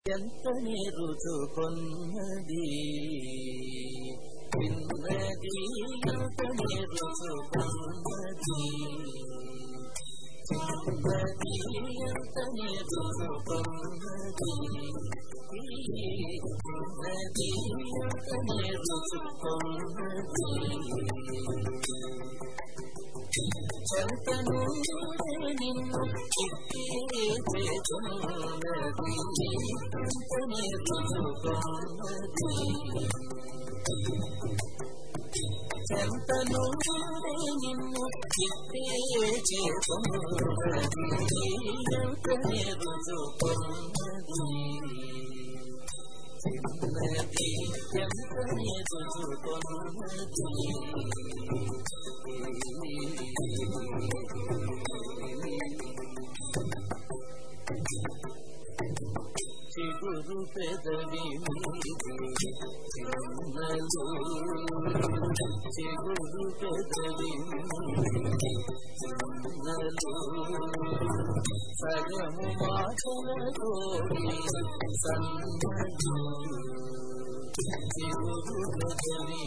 ఎంత నేరుచుకొన్నది విన్నది ఎంత నేరుచుకొన్నది చిన్నది ఎంత నేరుచుకొన్నది చిన్నది ఎంత నేరుచుకొన్నది చంతను నిన్ను చిత్తేచున్నది చంతనే రుచుకున్నది చంతను నిన్ను చిత్తేచున్నది చంతనే రుచుకున్నది చిన్నది చంతనే రుచుకున్నది చిగురు పెదవి చిన్నలు చిగురు పెదవి చిన్నలు సగము మాటల కోడి సన్నలు చిగురు పెదవి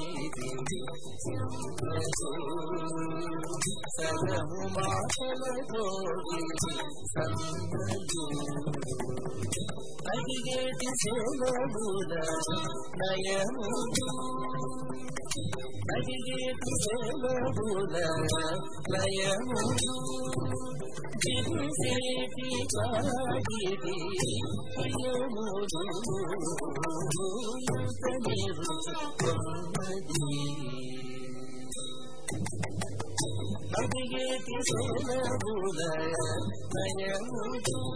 సగము మాటల కోడి సన్నలు అడిగేటి సేవముల నయము అడిగేటి సేవముల నయము దిరిసేటి పాడిది ప్రియములు ఎంతనే రుచుకున్నది అడిగేటి సేవముల నయము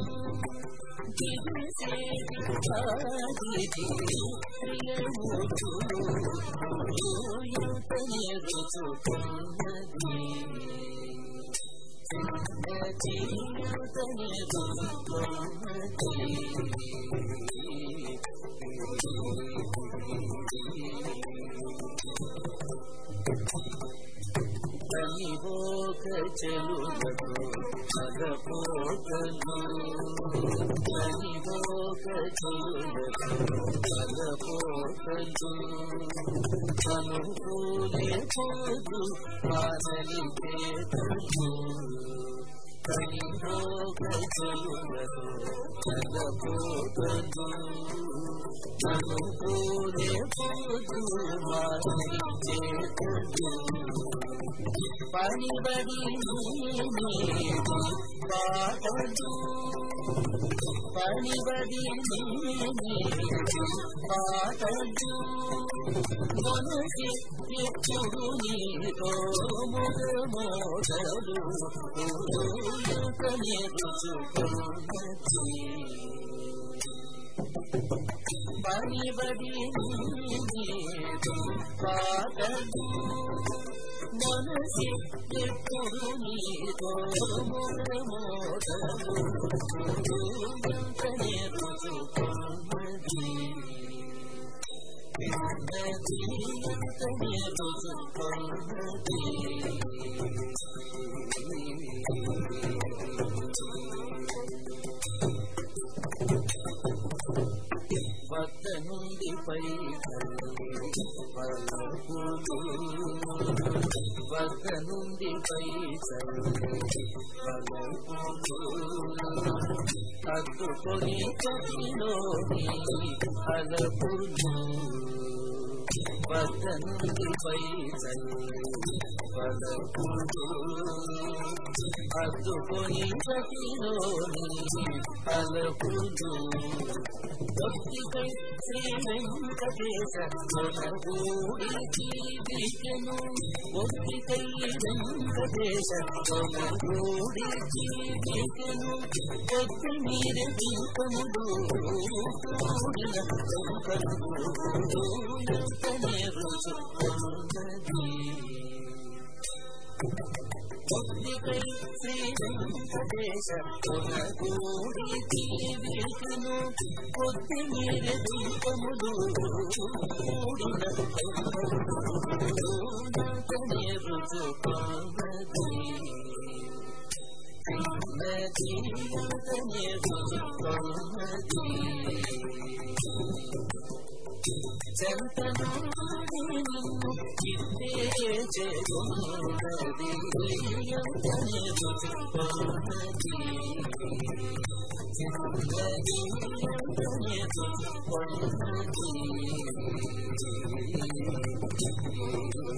కనివోక చెలులకు పదపోకలు కనివోక చెలులకు పదపోకలు కనుకూలే పోదు మానలి చేతలు కనివోక చెలులకు పదపోకలు కనుకూలే పోదు మానలి చేతలు పనిబడి పాటలు పనిబడి పాటలు మనసి ఎప్పుడు నీతో మోటలు రుచుకున్నది పనిబడి పాటలు మనసి ఎప్పుడు నీతో మోటలు ఎంతనే రుచుకున్నది ఎంతనే రుచుకున్నది వద్ద నుండి పై వద్ద నుండి పై అద్దుకొని కవిలోని అలపులు వద్ద నుండి పై పలపులు అద్దుకొని కవిలోని అలపులు భక్తికై శ్రీ వెంకటేశ కొనగూడి జీవికను భక్తికై వెంకటేశ కొనగూడి జీవికను కొద్ది మీర దీపములు కూడిన వెంకటూ ఎంతనే రుచుకున్నది భక్తికై శ్రీ వెంకటేశ కొనగూడి జీవికను కొద్ది మీర దీపములు కూడిన ఎంతనే రుచుకున్నది ఉన్నది అంతనే రుచుకున్నది చెంతనాడి నిన్ను ఇట్టే చేరున్నది అంతనే రుచుకున్నది చిన్నది అంతనే రుచుకున్నది